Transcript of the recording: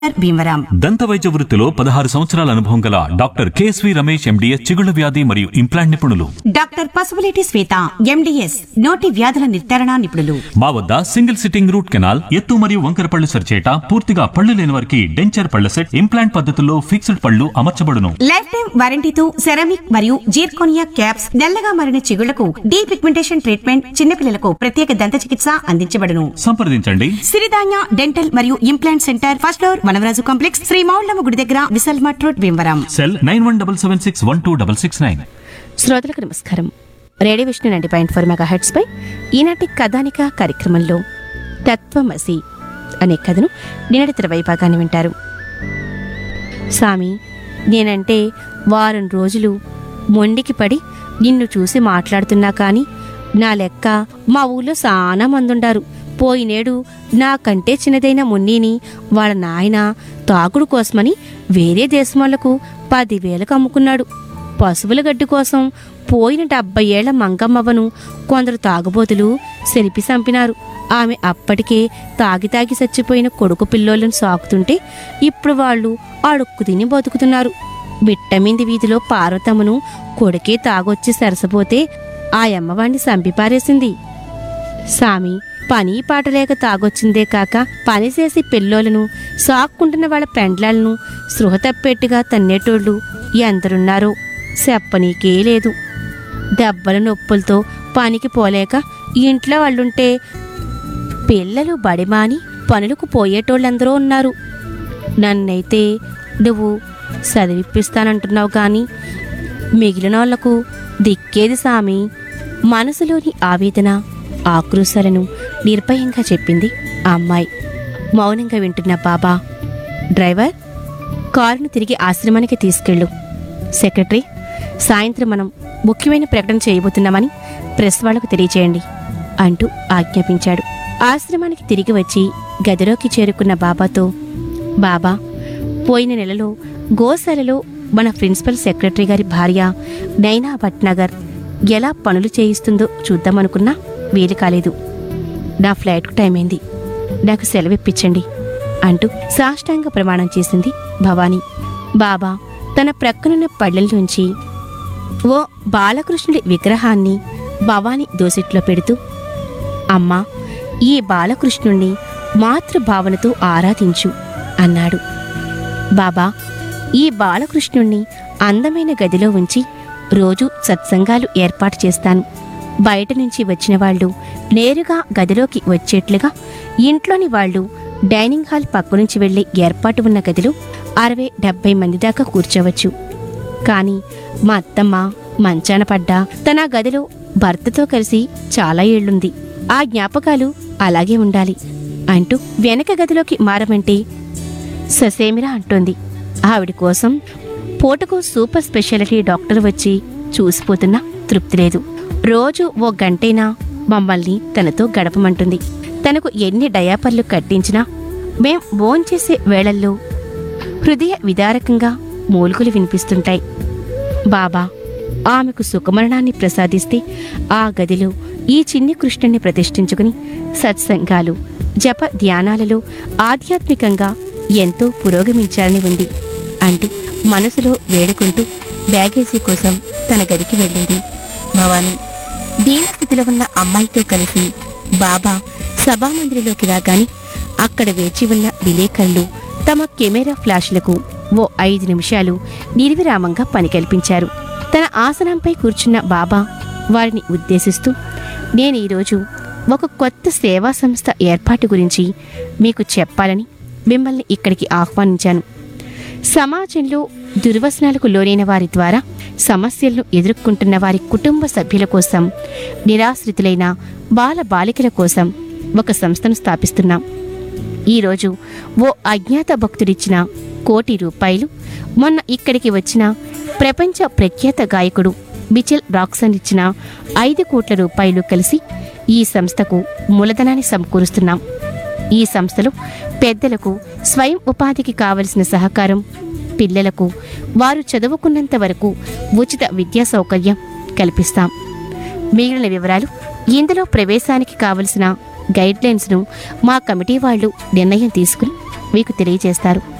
భీమవరం దంత వైద్య వృత్తిలో పదహారు సంవత్సరాల అనుభవం గల డాక్టర్ కేఎస్వి రమేష్ ఎండిఎస్ చిగుళ్ళ వ్యాధి మరియు ఇంప్లాంట్ నిపుణులు డాక్టర్ పసుపులేటి శ్వేత ఎండిఎస్ నోటి వ్యాధుల నిర్ధారణ నిపుణులు మా వద్ద సింగిల్ సిట్టింగ్ రూట్ కెనాల్ ఎత్తు మరియు వంకర పళ్ళు సరిచేట పూర్తిగా పళ్ళు లేని వారికి డెంచర్ పళ్ళ సెట్ ఇంప్లాంట్ పద్ధతుల్లో ఫిక్స్డ్ పళ్ళు అమర్చబడును లైఫ్ టైం వారంటీతో సెరామిక్ మరియు జీర్కోనియా క్యాప్స్ నల్లగా మారిన చిగుళ్లకు డీ పిగ్మెంటేషన్ ట్రీట్మెంట్ చిన్నపిల్లలకు ప్రత్యేక దంత చికిత్స అందించబడును సంప్రదించండి సిరిధాన్య డెంటల్ మరియు implant centre first floor Vanavaraju complex Sri Moullamma గుడి దగ్గర Vishal mart road Bhimavaram cell nine one double seven six one two double six nine శ్రోతలకు నమస్కారం radio Vishnu ninety point four megahertz పై ఈనాటి కథానిక కార్యక్రమంలో తత్వమసి అనే కథను నిన్నటి తెర వైభాగాన్ని వింటారు స్వామి నేనంటే వారం రోజులు మొండికి పడి నిన్ను చూసి మాట్లాడుతున్నా కాని నా లెక్క మా ఊళ్ళో చాలా మందుండారు పోయినేడు నాకంటే చిన్నదైన మున్నీని వాళ్ళ నాయన తాకుడు కోసమని వేరే దేశం పదివేలకు అమ్ముకున్నాడు పశువుల గడ్డి కోసం పోయిన డెబ్బై ఏళ్ల మంగమ్మవ్వను కొందరు తాగుబోతులు సెలిపి చంపినారు ఆమె అప్పటికే తాగి తాగి చచ్చిపోయిన కొడుకు పిల్లోళ్ళను సాకుతుంటే ఇప్పుడు వాళ్ళు అడుక్కు తిని బతుకుతున్నారు బిట్టమింది వీధిలో పార్వతమ్మను కొడుకే తాగొచ్చి సరసపోతే ఆ అమ్మవాణ్ణి చంపిపారేసింది సామి పని పాట లేక తాగొచ్చిందే కాక పని చేసి పిల్లోలను సాక్కుంటున్న వాళ్ళ పెండ్లాలను సృహ తప్పేట్టుగా తన్నేటోళ్ళు ఎందరున్నారో చెప్పనీకే లేదు దెబ్బల నొప్పులతో పనికి పోలేక ఇంట్లో వాళ్ళుంటే పిల్లలు బడిమాని పనులకు పోయేటోళ్ళందరూ ఉన్నారు నన్నైతే నువ్వు చదివిప్పిస్తానంటున్నావు కానీ మిగిలిన వాళ్లకు దిక్కేది సామి మనసులోని ఆవేదన ఆక్రోశాలను నిర్భయంగా చెప్పింది ఆ అమ్మాయి మౌనంగా వింటున్న బాబా డ్రైవర్ కారును తిరిగి ఆశ్రమానికి తీసుకెళ్ళు సెక్రటరీ సాయంత్రం మనం ముఖ్యమైన ప్రకటన చేయబోతున్నామని ప్రెస్ వాళ్లకు తెలియచేయండి అంటూ ఆజ్ఞాపించాడు ఆశ్రమానికి తిరిగి వచ్చి గదిలోకి చేరుకున్న బాబాతో బాబా పోయిన నెలలో గోశాలలో మన ప్రిన్సిపల్ సెక్రటరీ గారి భార్య నైనా భట్నగర్ ఎలా పనులు చేయిస్తుందో చూద్దామనుకున్నా వీలు కాలేదు నా ఫ్లైట్కు టైం అయింది నాకు సెలవిప్పించండి అంటూ సాష్టాంగ ప్రమాణం చేసింది భవానీ బాబా తన ప్రక్కనున్న పళ్ళల్లోంచి ఓ బాలకృష్ణుడి విగ్రహాన్ని భవానీ దోసిట్లో పెడుతూ అమ్మా ఈ బాలకృష్ణుణ్ణి మాతృభావనతో ఆరాధించు అన్నాడు బాబా ఈ బాలకృష్ణుణ్ణి అందమైన గదిలో ఉంచి రోజు సత్సంగాలు ఏర్పాటు చేస్తాను బయట నుంచి వచ్చిన వాళ్ళు నేరుగా గదిలోకి వచ్చేట్లుగా ఇంట్లోని వాళ్ళు డైనింగ్ హాల్ పక్క నుంచి వెళ్లి ఏర్పాటు ఉన్న గదిలో అరవై డెబ్బై మంది దాకా కూర్చోవచ్చు కానీ మా అత్తమ్మ మంచాన పడ్డా తన గదిలో భర్తతో కలిసి చాలా ఏళ్లుంది ఆ జ్ఞాపకాలు అలాగే ఉండాలి అంటూ వెనక గదిలోకి మారమంటే ససేమిరా అంటోంది ఆవిడ కోసం పూటకు సూపర్ స్పెషాలిటీ డాక్టర్ వచ్చి చూసిపోతున్నా తృప్తి లేదు రోజు ఓ గంటైనా మమ్మల్ని తనతో గడపమంటుంది తనకు ఎన్ని డయాపర్లు కట్టించినా మేం భోంచేసే వేళల్లో హృదయ విదారకంగా మూలుగులు వినిపిస్తుంటాయి బాబా ఆమెకు సుఖమరణాన్ని ప్రసాదిస్తే ఆ గదిలో ఈ చిన్ని కృష్ణుని ప్రతిష్ఠించుకుని సత్సంగాలు జప ధ్యానాలలో ఆధ్యాత్మికంగా ఎంతో పురోగమించాలని ఉంది అంటూ మనసులో వేడుకుంటూ బ్యాగేజీ కోసం తన గదికి వెళ్ళింది భవాని దీనస్థితిలో ఉన్న అమ్మాయితో కలిసి బాబా సభామందిరిలోకి రాగాని అక్కడ వేచి ఉన్న విలేకరులు తమ కెమెరా ఫ్లాష్లకు ఓ ఐదు నిమిషాలు నిర్విరామంగా పని కల్పించారు తన ఆసనంపై కూర్చున్న బాబా వారిని ఉద్దేశిస్తూ నేను ఈరోజు ఒక కొత్త సేవా సంస్థ ఏర్పాటు గురించి మీకు చెప్పాలని మిమ్మల్ని ఇక్కడికి ఆహ్వానించాను సమాజంలో దుర్వసనాలకు లోనైన వారి ద్వారా సమస్యలను ఎదుర్కొంటున్న వారి కుటుంబ సభ్యుల కోసం నిరాశ్రితులైన బాల బాలికల కోసం ఒక సంస్థను స్థాపిస్తున్నాం ఈరోజు ఓ అజ్ఞాత భక్తుడిచ్చిన కోటి రూపాయలు మొన్న ఇక్కడికి వచ్చిన ప్రపంచ ప్రఖ్యాత గాయకుడు బిచెల్ రాక్సన్ ఇచ్చిన ఐదు కోట్ల రూపాయలు కలిసి ఈ సంస్థకు మూలధనాన్ని సమకూరుస్తున్నాం ఈ సంస్థలో పెద్దలకు స్వయం ఉపాధికి కావలసిన సహకారం పిల్లలకు వారు చదువుకున్నంత వరకు ఉచిత విద్యా సౌకర్యం కల్పిస్తాం మిగిలిన వివరాలు ఇందులో ప్రవేశానికి కావలసిన గైడ్లైన్స్ను మా కమిటీ వాళ్ళు నిర్ణయం తీసుకుని మీకు తెలియజేస్తారు